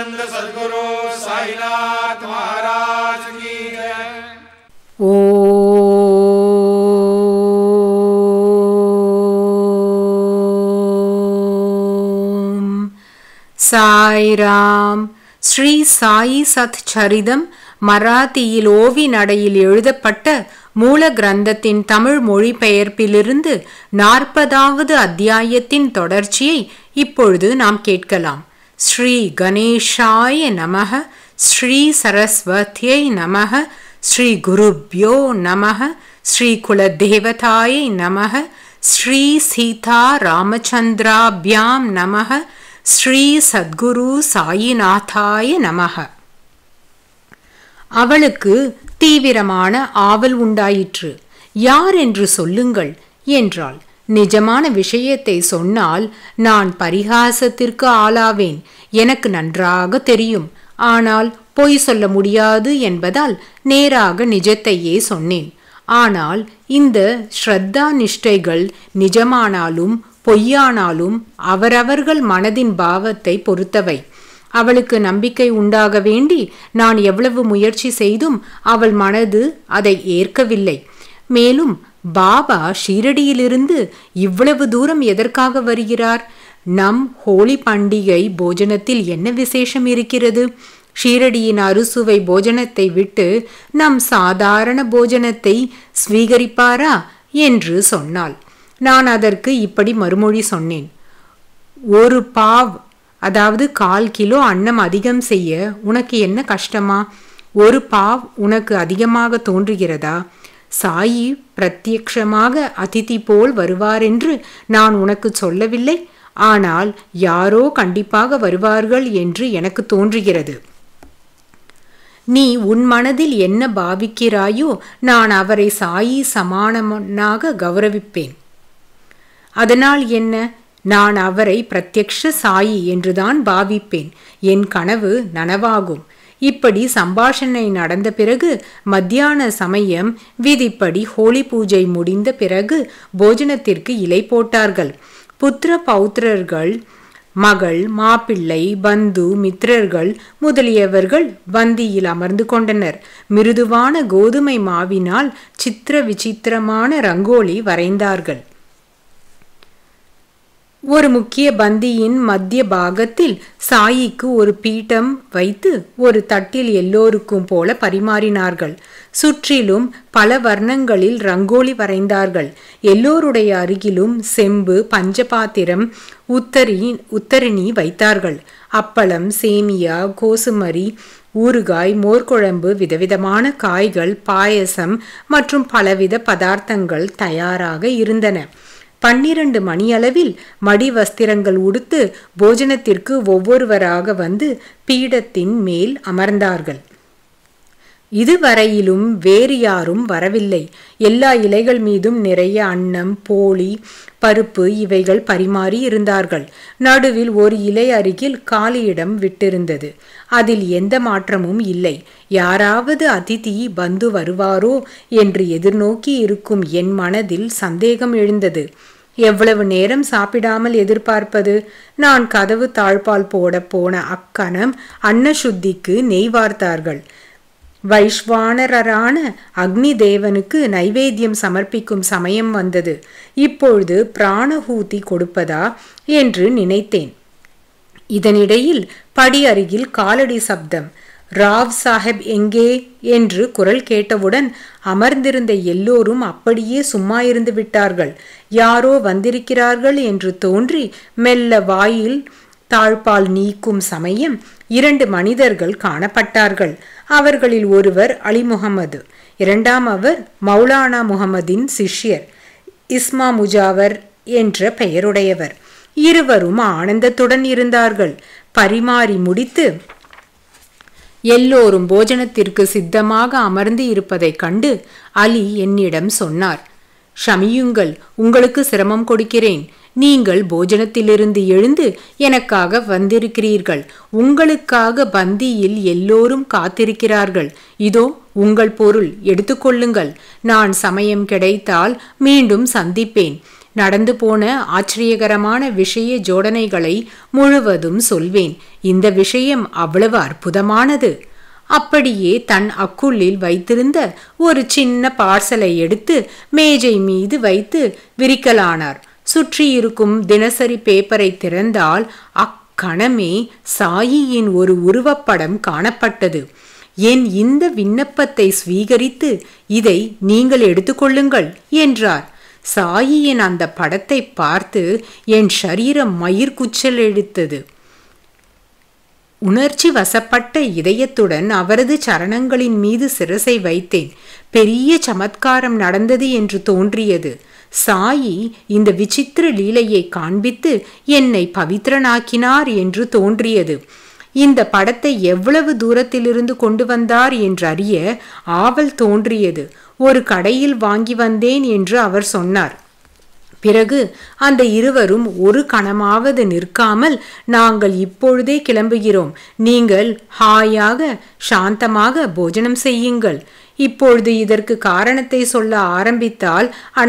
सच्चिदानंद सदगुरु साईनाथ महाराज की जय ஓம் சாய்ராம் ஸ்ரீ சாயி சத் சரிதம் மராத்தியில் ஓவி நடையில் எழுதப்பட்ட மூல கிரந்தத்தின் தமிழ் மொழிபெயர்ப்பிலிருந்து நாற்பதாவது அத்தியாயத்தின் தொடர்ச்சியை இப்பொழுது நாம் கேட்கலாம் ஸ்ரீ கணேஷாய நமக ஸ்ரீ சரஸ்வதியை நமக ஸ்ரீ குருப்யோ நமக ஸ்ரீ குலதேவதாயை நமக ஸ்ரீ சீதா ராமச்சந்திராபியாம் நமக ஸ்ரீ சத்குரு சாயிநாதாய நமக அவளுக்கு தீவிரமான ஆவல் உண்டாயிற்று யார் என்று சொல்லுங்கள் என்றாள் நிஜமான விஷயத்தை சொன்னால் நான் பரிகாசத்திற்கு ஆளாவேன் எனக்கு நன்றாக தெரியும் ஆனால் பொய் சொல்ல முடியாது என்பதால் நேராக நிஜத்தையே சொன்னேன் ஆனால் இந்த ஸ்ரத்தா நிஷ்டைகள் நிஜமானாலும் பொய்யானாலும் அவரவர்கள் மனதின் பாவத்தை பொறுத்தவை அவளுக்கு நம்பிக்கை உண்டாக வேண்டி நான் எவ்வளவு முயற்சி செய்தும் அவள் மனது அதை ஏற்கவில்லை மேலும் பாபா ஷீரடியிலிருந்து இவ்வளவு தூரம் எதற்காக வருகிறார் நம் ஹோலி பண்டிகை போஜனத்தில் என்ன விசேஷம் இருக்கிறது ஷீரடியின் அறுசுவை போஜனத்தை விட்டு நம் சாதாரண போஜனத்தை ஸ்வீகரிப்பாரா என்று சொன்னாள் நான் அதற்கு இப்படி மறுமொழி சொன்னேன் ஒரு பாவ் அதாவது கால் கிலோ அன்னம் அதிகம் செய்ய உனக்கு என்ன கஷ்டமா ஒரு பாவ் உனக்கு அதிகமாக தோன்றுகிறதா சாயி பிரத்யக்ஷமாக அதிதி போல் வருவாரென்று நான் உனக்கு சொல்லவில்லை ஆனால் யாரோ கண்டிப்பாக வருவார்கள் என்று எனக்கு தோன்றுகிறது நீ உன் மனதில் என்ன பாவிக்கிறாயோ நான் அவரை சாயி சமானமனாக கௌரவிப்பேன் அதனால் என்ன நான் அவரை பிரத்யக்ஷ சாயி என்றுதான் பாவிப்பேன் என் கனவு நனவாகும் இப்படி சம்பாஷணை நடந்த பிறகு மத்தியான சமயம் விதிப்படி ஹோலி பூஜை முடிந்த பிறகு போஜனத்திற்கு இலை போட்டார்கள் புத்திர பௌத்திரர்கள் மகள் மாப்பிள்ளை பந்து மித்திரர்கள் முதலியவர்கள் வந்தியில் அமர்ந்து கொண்டனர் மிருதுவான கோதுமை மாவினால் சித்திர விசித்திரமான ரங்கோலி வரைந்தார்கள் ஒரு முக்கிய பந்தியின் மத்திய பாகத்தில் சாயிக்கு ஒரு பீட்டம் வைத்து ஒரு தட்டில் எல்லோருக்கும் போல பரிமாறினார்கள் சுற்றிலும் பல வர்ணங்களில் ரங்கோலி வரைந்தார்கள் எல்லோருடைய அருகிலும் செம்பு பஞ்சபாத்திரம் உத்தரி உத்தரிணி வைத்தார்கள் அப்பளம் சேமியா கோசுமரி ஊறுகாய் மோர்குழம்பு விதவிதமான காய்கள் பாயசம் மற்றும் பலவித பதார்த்தங்கள் தயாராக இருந்தன பன்னிரண்டு மணியளவில் மடி வஸ்திரங்கள் உடுத்து போஜனத்திற்கு ஒவ்வொருவராக வந்து பீடத்தின் மேல் அமர்ந்தார்கள் இதுவரையிலும் வேறு யாரும் வரவில்லை எல்லா இலைகள் மீதும் நிறைய அன்னம் போலி பருப்பு இவைகள் பரிமாறி இருந்தார்கள் நடுவில் ஒரு இலை அருகில் காலியிடம் விட்டிருந்தது அதில் எந்த மாற்றமும் இல்லை யாராவது அதிதி வந்து வருவாரோ என்று எதிர்நோக்கி இருக்கும் என் மனதில் சந்தேகம் எழுந்தது எவ்வளவு நேரம் சாப்பிடாமல் எதிர்பார்ப்பது நான் கதவு தாழ்பால் போட போன அக்கணம் அன்னசுத்திக்கு நெய் வார்த்தார்கள் வைஸ்வானரரான அக்னி தேவனுக்கு நைவேத்தியம் சமர்ப்பிக்கும் சமயம் வந்தது இப்பொழுது பிராணஹூதி கொடுப்பதா என்று நினைத்தேன் இதனிடையில் படி அருகில் காலடி சப்தம் ராவ் சாஹெப் எங்கே என்று குரல் கேட்டவுடன் அமர்ந்திருந்த எல்லோரும் அப்படியே சும்மா இருந்து விட்டார்கள் யாரோ வந்திருக்கிறார்கள் என்று தோன்றி மெல்ல வாயில் தாழ்பால் நீக்கும் சமயம் இரண்டு மனிதர்கள் காணப்பட்டார்கள் அவர்களில் ஒருவர் அலி முகமது இரண்டாம் அவர் மௌலானா முகமதின் சிஷ்யர் இஸ்மா முஜாவர் என்ற பெயருடையவர் இருவரும் ஆனந்தத்துடன் இருந்தார்கள் பரிமாறி முடித்து எல்லோரும் போஜனத்திற்கு சித்தமாக அமர்ந்து இருப்பதைக் கண்டு அலி என்னிடம் சொன்னார் ஷமியுங்கள் உங்களுக்கு சிரமம் கொடுக்கிறேன் நீங்கள் போஜனத்திலிருந்து எழுந்து எனக்காக வந்திருக்கிறீர்கள் உங்களுக்காக பந்தியில் எல்லோரும் காத்திருக்கிறார்கள் இதோ உங்கள் பொருள் எடுத்துக்கொள்ளுங்கள் நான் சமயம் கிடைத்தால் மீண்டும் சந்திப்பேன் நடந்து போன ஆச்சரியகரமான விஷய ஜோடனைகளை முழுவதும் சொல்வேன் இந்த விஷயம் அவ்வளவு அற்புதமானது அப்படியே தன் அக்குள்ளில் வைத்திருந்த ஒரு சின்ன பார்சலை எடுத்து மேஜை மீது வைத்து விரிக்கலானார் சுற்றியிருக்கும் தினசரி பேப்பரை திறந்தால் அக்கணமே சாயியின் ஒரு உருவப்படம் காணப்பட்டது என் இந்த விண்ணப்பத்தை ஸ்வீகரித்து இதை நீங்கள் எடுத்துக்கொள்ளுங்கள் என்றார் சாயியின் அந்த படத்தை பார்த்து என் சரீரம் மயிர்குச்சல் எடுத்தது உணர்ச்சி வசப்பட்ட இதயத்துடன் அவரது சரணங்களின் மீது சிரசை வைத்தேன் பெரிய சமத்காரம் நடந்தது என்று தோன்றியது சாயி இந்த விசித்திர லீலையை காண்பித்து என்னை பவித்ரனாக்கினார் என்று தோன்றியது இந்த படத்தை எவ்வளவு தூரத்திலிருந்து கொண்டு வந்தார் என்று அறிய ஆவல் தோன்றியது ஒரு கடையில் வாங்கி வந்தேன் என்று அவர் சொன்னார் பிறகு அந்த இருவரும் ஒரு கணமாவது நிற்காமல் நாங்கள் இப்பொழுதே கிளம்புகிறோம் நீங்கள் ஹாயாக சாந்தமாக போஜனம் செய்யுங்கள் இப்பொழுது இதற்கு காரணத்தை சொல்ல ஆரம்பித்தால்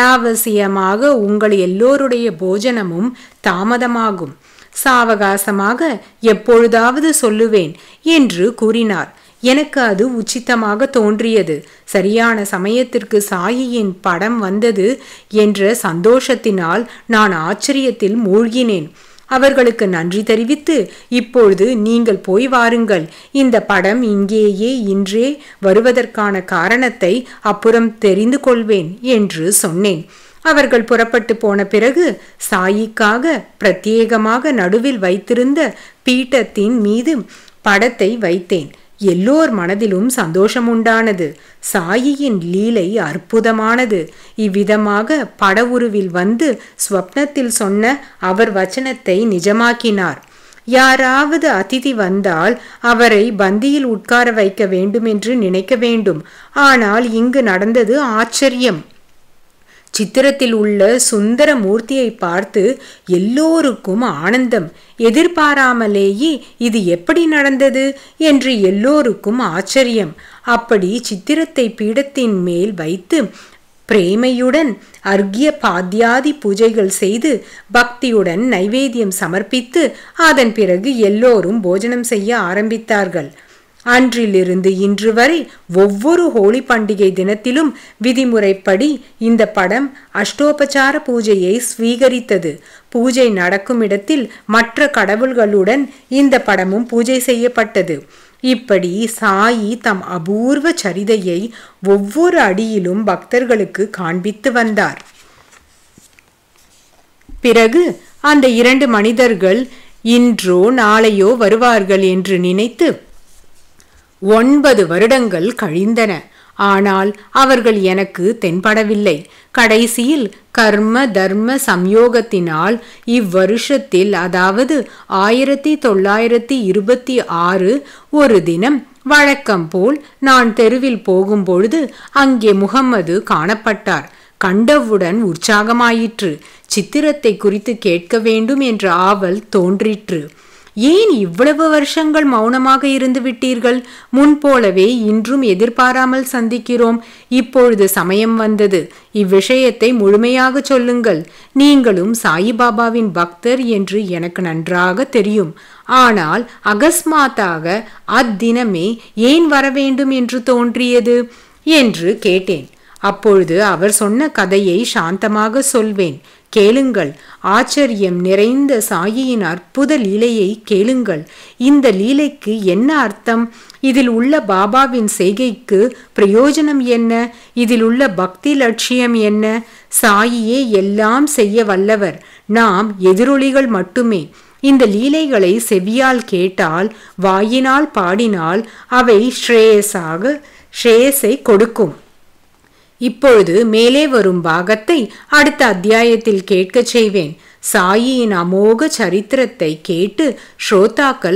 அனாவசியமாக உங்கள் எல்லோருடைய போஜனமும் தாமதமாகும் சாவகாசமாக எப்பொழுதாவது சொல்லுவேன் என்று கூறினார் எனக்கு அது உச்சிதமாக தோன்றியது சரியான சமயத்திற்கு சாயியின் படம் வந்தது என்ற சந்தோஷத்தினால் நான் ஆச்சரியத்தில் மூழ்கினேன் அவர்களுக்கு நன்றி தெரிவித்து இப்பொழுது நீங்கள் போய் வாருங்கள் இந்த படம் இங்கேயே இன்றே வருவதற்கான காரணத்தை அப்புறம் தெரிந்து கொள்வேன் என்று சொன்னேன் அவர்கள் புறப்பட்டு போன பிறகு சாயிக்காக பிரத்யேகமாக நடுவில் வைத்திருந்த பீட்டத்தின் மீது படத்தை வைத்தேன் எல்லோர் மனதிலும் சந்தோஷம் உண்டானது சாயியின் லீலை அற்புதமானது இவ்விதமாக படவுருவில் வந்து ஸ்வப்னத்தில் சொன்ன அவர் வச்சனத்தை நிஜமாக்கினார் யாராவது அதிதி வந்தால் அவரை பந்தியில் உட்கார வைக்க வேண்டும் என்று நினைக்க வேண்டும் ஆனால் இங்கு நடந்தது ஆச்சரியம் சித்திரத்தில் உள்ள சுந்தர மூர்த்தியை பார்த்து எல்லோருக்கும் ஆனந்தம் எதிர்பாராமலேயே இது எப்படி நடந்தது என்று எல்லோருக்கும் ஆச்சரியம் அப்படி சித்திரத்தை பீடத்தின் மேல் வைத்து பிரேமையுடன் அர்க்கிய பாத்தியாதி பூஜைகள் செய்து பக்தியுடன் நைவேத்தியம் சமர்ப்பித்து அதன் பிறகு எல்லோரும் போஜனம் செய்ய ஆரம்பித்தார்கள் அன்றிலிருந்து இன்று வரை ஒவ்வொரு ஹோலி பண்டிகை தினத்திலும் விதிமுறைப்படி இந்த படம் அஷ்டோபச்சார பூஜையை ஸ்வீகரித்தது பூஜை நடக்கும் இடத்தில் மற்ற கடவுள்களுடன் இந்த படமும் பூஜை செய்யப்பட்டது இப்படி சாயி தம் அபூர்வ சரிதையை ஒவ்வொரு அடியிலும் பக்தர்களுக்கு காண்பித்து வந்தார் பிறகு அந்த இரண்டு மனிதர்கள் இன்றோ நாளையோ வருவார்கள் என்று நினைத்து ஒன்பது வருடங்கள் கழிந்தன ஆனால் அவர்கள் எனக்கு தென்படவில்லை கடைசியில் கர்ம தர்ம சம்யோகத்தினால் இவ்வருஷத்தில் அதாவது ஆயிரத்தி தொள்ளாயிரத்தி இருபத்தி ஆறு ஒரு தினம் வழக்கம் போல் நான் தெருவில் போகும்பொழுது அங்கே முகம்மது காணப்பட்டார் கண்டவுடன் உற்சாகமாயிற்று சித்திரத்தை குறித்து கேட்க வேண்டும் என்ற ஆவல் தோன்றிற்று ஏன் இவ்வளவு வருஷங்கள் மௌனமாக இருந்து விட்டீர்கள் முன்போலவே இன்றும் எதிர்பாராமல் சந்திக்கிறோம் இப்பொழுது சமயம் வந்தது இவ்விஷயத்தை முழுமையாக சொல்லுங்கள் நீங்களும் சாயிபாபாவின் பக்தர் என்று எனக்கு நன்றாக தெரியும் ஆனால் அகஸ்மாத்தாக அத்தினமே ஏன் வர வேண்டும் என்று தோன்றியது என்று கேட்டேன் அப்பொழுது அவர் சொன்ன கதையை சாந்தமாக சொல்வேன் கேளுங்கள் ஆச்சரியம் நிறைந்த சாயியின் அற்புத லீலையை கேளுங்கள் இந்த லீலைக்கு என்ன அர்த்தம் இதில் உள்ள பாபாவின் செய்கைக்கு பிரயோஜனம் என்ன இதில் உள்ள பக்தி லட்சியம் என்ன சாயியே எல்லாம் செய்ய வல்லவர் நாம் எதிரொலிகள் மட்டுமே இந்த லீலைகளை செவியால் கேட்டால் வாயினால் பாடினால் அவை ஸ்ரேயஸாக ஸ்ரேயஸை கொடுக்கும் இப்பொழுது மேலே வரும் பாகத்தை அடுத்த அத்தியாயத்தில் கேட்கச் செய்வேன் சாயியின் அமோக சரித்திரத்தை கேட்டு ஸ்ரோதாக்கள்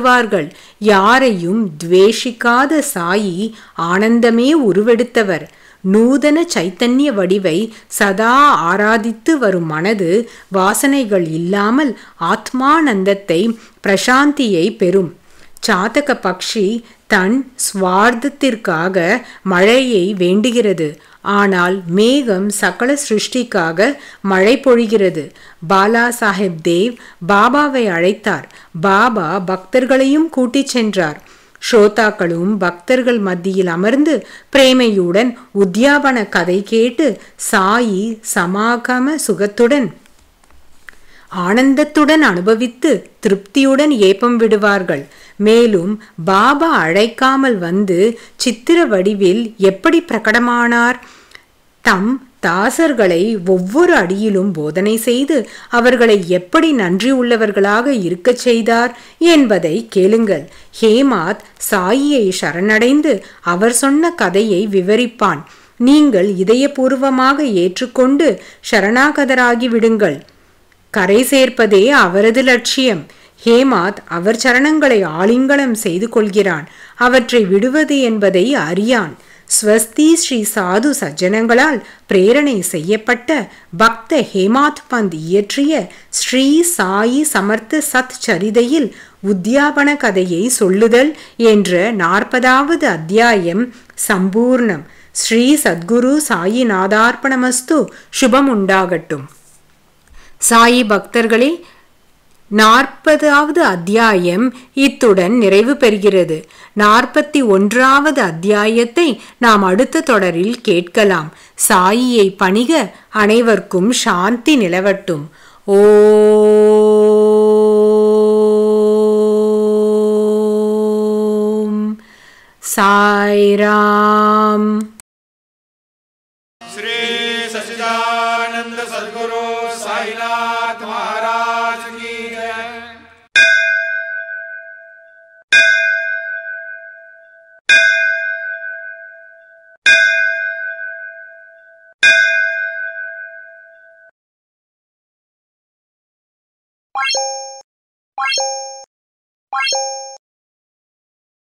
ஆனந்தப்படுவார்கள் யாரையும் துவேஷிக்காத சாயி ஆனந்தமே உருவெடுத்தவர் நூதன சைத்தன்ய வடிவை சதா ஆராதித்து வரும் மனது வாசனைகள் இல்லாமல் ஆத்மானந்தத்தை பிரசாந்தியை பெறும் சாதக பக்ஷி தன் ஸ்வார்த்தத்திற்காக மழையை வேண்டுகிறது ஆனால் மேகம் சகல சிருஷ்டிக்காக மழை பொழிகிறது பாலா சாஹேப் தேவ் பாபாவை அழைத்தார் பாபா பக்தர்களையும் கூட்டிச் சென்றார் ஸ்ரோதாக்களும் பக்தர்கள் மத்தியில் அமர்ந்து பிரேமையுடன் உத்யாபன கதை கேட்டு சாயி சமாகம சுகத்துடன் ஆனந்தத்துடன் அனுபவித்து திருப்தியுடன் ஏப்பம் விடுவார்கள் மேலும் பாபா அழைக்காமல் வந்து சித்திர வடிவில் எப்படி பிரகடமானார் தம் தாசர்களை ஒவ்வொரு அடியிலும் போதனை செய்து அவர்களை எப்படி நன்றி உள்ளவர்களாக இருக்கச் செய்தார் என்பதை கேளுங்கள் ஹேமாத் சாயியை சரணடைந்து அவர் சொன்ன கதையை விவரிப்பான் நீங்கள் இதயபூர்வமாக ஏற்றுக்கொண்டு சரணாகதராகி விடுங்கள் கரை சேர்ப்பதே அவரது லட்சியம் ஹேமாத் அவர் சரணங்களை ஆலிங்கனம் செய்து கொள்கிறான் அவற்றை விடுவது என்பதை அறியான் ஸ்வஸ்தி ஸ்ரீ சாது சஜ்ஜனங்களால் பிரேரணை செய்யப்பட்ட பக்த ஹேமாத் பந்த் இயற்றிய ஸ்ரீ சாயி சமர்த்த சத் சரிதையில் உத்யாபன கதையை சொல்லுதல் என்ற நாற்பதாவது அத்தியாயம் சம்பூர்ணம் ஸ்ரீ சத்குரு சாயிநாதார்ப்பணமஸ்து சுபம் உண்டாகட்டும் சாயி பக்தர்களே நாற்பதாவது அத்தியாயம் இத்துடன் நிறைவு பெறுகிறது நாற்பத்தி ஒன்றாவது அத்தியாயத்தை நாம் அடுத்த தொடரில் கேட்கலாம் சாயியை பணிக அனைவருக்கும் சாந்தி நிலவட்டும் ஓம் சாய்ராம் श्री सच्चिदानंद सदगुरु साईनाथ महाराज की जय you